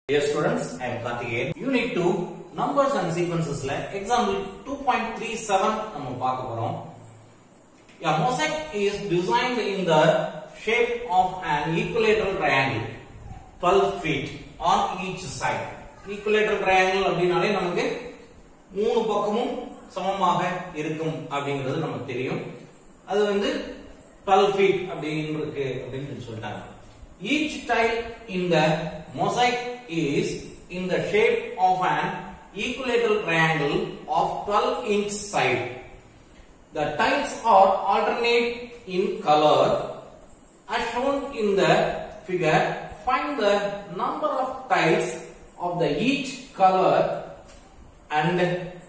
Dear students, I am Karthikeyan. Unit 2, Numbers and Sequencesல example 2.37 நம்ம பார்க்க போறோம். A mosaic is designed in the shape of an equilateral triangle, 12 feet on each side. Equilateral triangle அப்படின்னாலே நமக்கு மூணு பக்கமும் சமமாக இருக்கும் அப்படிங்கிறது நமக்கு தெரியும். அது வந்து 12 feet அப்படின்னு இருக்கு அப்படின்னு சொல்லி சொல்லிட்டாங்க. Each tile in the mosaic is in the shape of an equilateral triangle of 12 inch side. The tiles are alternate in color as shown in the figure. Find the number of tiles of the each color and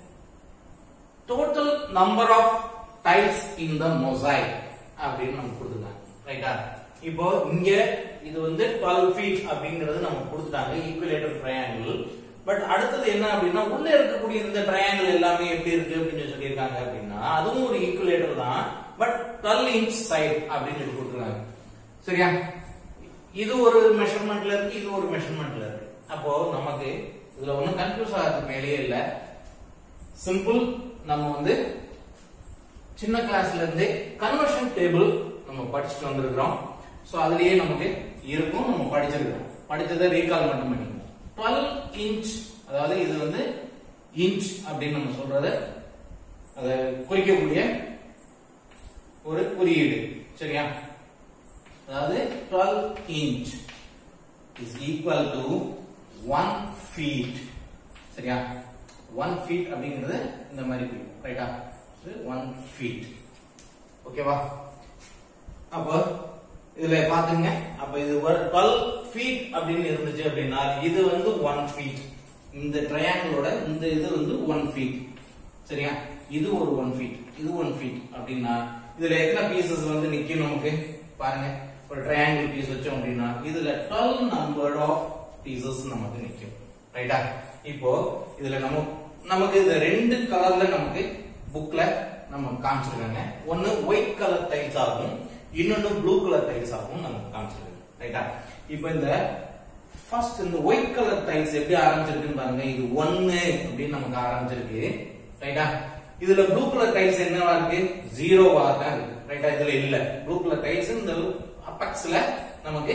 total number of tiles in the mosaic அப்படின்னு நம்ம கொடுத்துருக்காங்க ரைட்டா இப்போ இங்க இது வந்து 12 feet அப்படிங்கிறது நம்ம கொடுத்துட்டாங்க ஈக்குவலேட்டர் ட்ரையாங்கிள் பட் அடுத்தது என்ன அப்படின்னா உள்ள இருக்கக்கூடிய இந்த ட்ரையாங்கிள் எல்லாமே எப்படி இருக்கு அப்படின்னு சொல்லியிருக்காங்க அப்படின்னா அதுவும் ஒரு ஈக்குவலேட்டர் தான் பட் 12 இன்ச் சைடு அப்படின்னு சொல்லி கொடுத்துருக்காங்க சரியா இது ஒரு மெஷர்மெண்ட்ல இருக்கு இது ஒரு மெஷர்மெண்ட்ல இருக்கு அப்போ நமக்கு இதுல ஒன்றும் கன்ஃபியூஸ் ஆகிறதுக்கு மேலேயே இல்லை சிம்பிள் நம்ம வந்து சின்ன கிளாஸ்ல இருந்து கன்வர்ஷன் டேபிள் நம்ம படிச்சுட்டு வந்திருக்கிறோம் சோ அதுலயே நமக்கு இருக்கும் நம்ம படிச்சிருக்கோம் படிச்சதை ரீகால் மட்டும் பண்ணிக்கணும் டுவெல் இன்ச் அதாவது இது வந்து இன்ச் அப்படின்னு நம்ம சொல்றத அதை குறிக்கக்கூடிய ஒரு குறியீடு சரியா அதாவது twelve inch is equal to one feet சரியா ஒன் ஃபீட் அப்படிங்கிறது இந்த மாதிரி குறிக்கும் ரைட்டா ஒன் ஃபீட் ஓகேவா அப்போ இதுல பாத்துங்க அப்ப இது ஒரு டுவெல் ஃபீட் அப்படின்னு இருந்துச்சு அப்படின்னா இது வந்து ஒன் ஃபீட் இந்த ட்ரையாங்கிளோட இந்த இது வந்து ஒன் ஃபீட் சரியா இது ஒரு ஒன் ஃபீட் இது ஒன் ஃபீட் அப்படின்னா இதுல எத்தனை பீசஸ் வந்து நிக்கும் நமக்கு பாருங்க ஒரு ட்ரையாங்கிள் பீஸ் வச்சோம் அப்படின்னா இதுல டுவெல் நம்பர் ஆஃப் பீசஸ் நமக்கு நிக்கும் ரைட்டா இப்போ இதுல நம்ம நமக்கு இந்த ரெண்டு கலர்ல நமக்கு புக்ல நம்ம காமிச்சிருக்காங்க ஒன்னு ஒயிட் கலர் டைல்ஸ் ஆகும் இன்னொன்னு ப்ளூ கலர் டைல்ஸ் ஆகும் நமக்கு காமிச்சிருக்காங்க ரைட்டா இப்போ இந்த ஃபர்ஸ்ட் இந்த ஒயிட் கலர் டைல்ஸ் எப்படி ஆரம்பிச்சிருக்குன்னு பாருங்க இது ஒன்னு அப்படின்னு நமக்கு ஆரம்பிச்சிருக்கு ரைட்டா இதுல ப்ளூ கலர் டைல்ஸ் என்னவா இருக்கு ஜீரோவா தான் இருக்கு ரைட்டா இதுல இல்ல ப்ளூ கலர் டைல்ஸ் இந்த அப்பக்ஸ்ல நமக்கு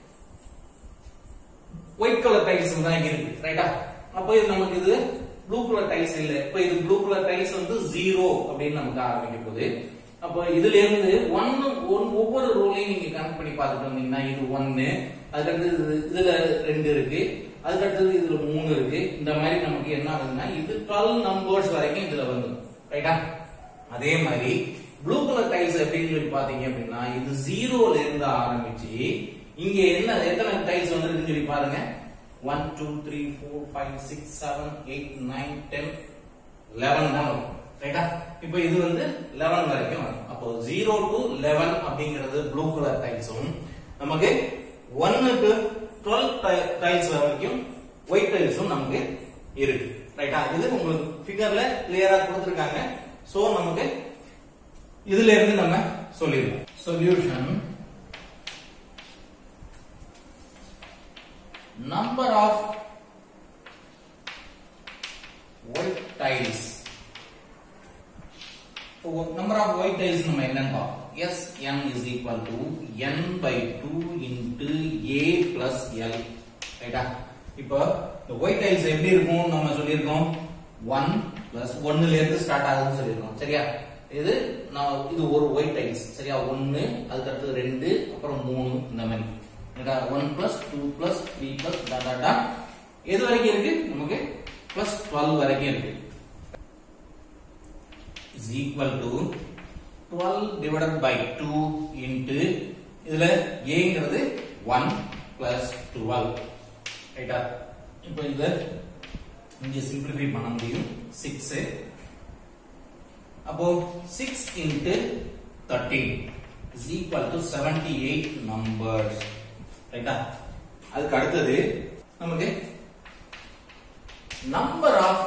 ஒயிட் கலர் டைல்ஸ் தான் இருக்கு ரைட்டா அப்போ இது நமக்கு இது ப்ளூ கலர் டைல்ஸ் இல்ல இப்போ இது ப்ளூ கலர் டைல்ஸ் வந்து ஜீரோ அப்படின்னு நமக்கு ஆரம்பிக்க போகுது அப்போ இதுல இருந்து ஒன்னு ஒவ்வொரு ரோலையும் நீங்க கனெக்ட் பண்ணி பார்த்துட்டு வந்தீங்கன்னா இது ஒன்னு அதுக்கடுத்து இதுல ரெண்டு இருக்கு அதுக்கடுத்தது இதுல மூணு இருக்கு இந்த மாதிரி நமக்கு என்ன ஆகுதுன்னா இது டுவெல் நம்பர்ஸ் வரைக்கும் இதுல வந்துடும் ரைட்டா அதே மாதிரி ப்ளூ கலர் டைல்ஸ் எப்படின்னு சொல்லி பாத்தீங்க அப்படின்னா இது ஜீரோல இருந்து ஆரம்பிச்சு இங்க என்ன எத்தனை டைல்ஸ் வந்திருக்குன்னு சொல்லி பாருங்க one two three four five six seven eight nine ten eleven தான் வரும் ரைட்டா இப்போ இது வந்து லெவன் வரைக்கும் வரும் அப்போ ஜீரோ டு லெவன் அப்படிங்கிறது ப்ளூ கலர் டைல்ஸும் நமக்கு ஒன்னு டு டுவெல் டைல்ஸ் வரைக்கும் ஒயிட் டைல்ஸும் நமக்கு இருக்கு ரைட்டா இது உங்களுக்கு ஃபிகர்ல கிளியரா கொடுத்துருக்காங்க சோ நமக்கு இதுல இருந்து நம்ம சொல்லிடுவோம் solution number of white tiles number of white tiles நம்ம என்னன்னு பார்ப்போம் s n is equal to n by 2 into a plus l ரைட்டா இப்போ இந்த white tiles எப்படி இருக்கும் நம்ம சொல்லியிருக்கோம் 1 plus 1 ல இருந்து ஸ்டார்ட் ஆகுதுன்னு சொல்லியிருக்கோம் சரியா இது நான் இது ஒரு ஒயிட் டைல்ஸ் சரியா ஒன்னு அதுக்கு அடுத்து ரெண்டு அப்புறம் மூணு இந்த மாதிரி one plus two plus three plus டாடா எது வரைக்கும் இருக்கு நமக்கு பிளஸ் டுவெல் வரைக்கும் இருக்கு is equal to twelve divided by two into இதுல ஏங்கிறது ஒன் பிளஸ் டுவெல் ரைட்டா இப்போ இது இங்க சிம்பிளிஃபை பண்ண முடியும் சிக்ஸ் அப்போ six into thirteen is equal to seventy eight numbers ரைட்டா அதுக்கு அடுத்தது நமக்கு number of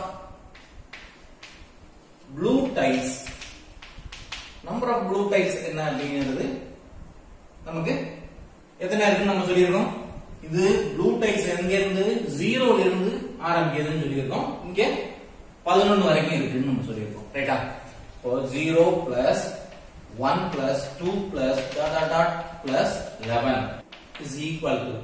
blue tiles number of blue tiles என்ன அப்படிங்கிறது நமக்கு எத்தனை இருக்குன்னு நம்ம சொல்லியிருக்கோம் இது ப்ளூ டைல்ஸ் எங்க இருந்து ஜீரோல இருந்து ஆரம்பிக்குதுன்னு சொல்லியிருக்கோம் இங்க பதினொன்னு வரைக்கும் இருக்குன்னு நம்ம சொல்லியிருக்கோம் ரைட்டா இப்போ zero plus one plus two plus dot dot plus eleven is equal to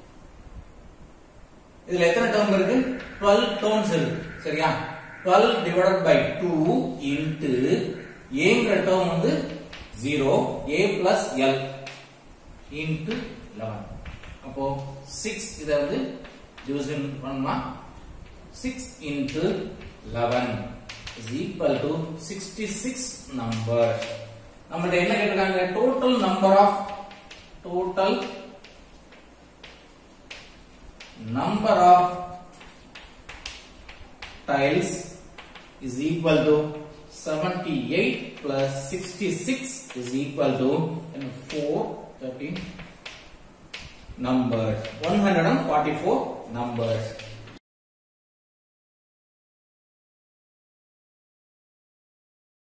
இதுல எத்தனை டேர்ம் இருக்கு 12 டேர்ம்ஸ் இருக்கு சரியா 12 டிவைடட் பை 2 இன்டு ஏங்கிற டேர்ம் வந்து 0 a பிளஸ் எல் இன்டு 11 அப்போ 6 இத வந்து டிவிஷன் பண்ணலாம் 6 into 11 is equal to 66 number நம்மகிட்ட என்ன கேட்டிருக்காங்க total number of total number of tiles is equal to 78 plus 66 is equal to you know, 4 13 numbers 144 numbers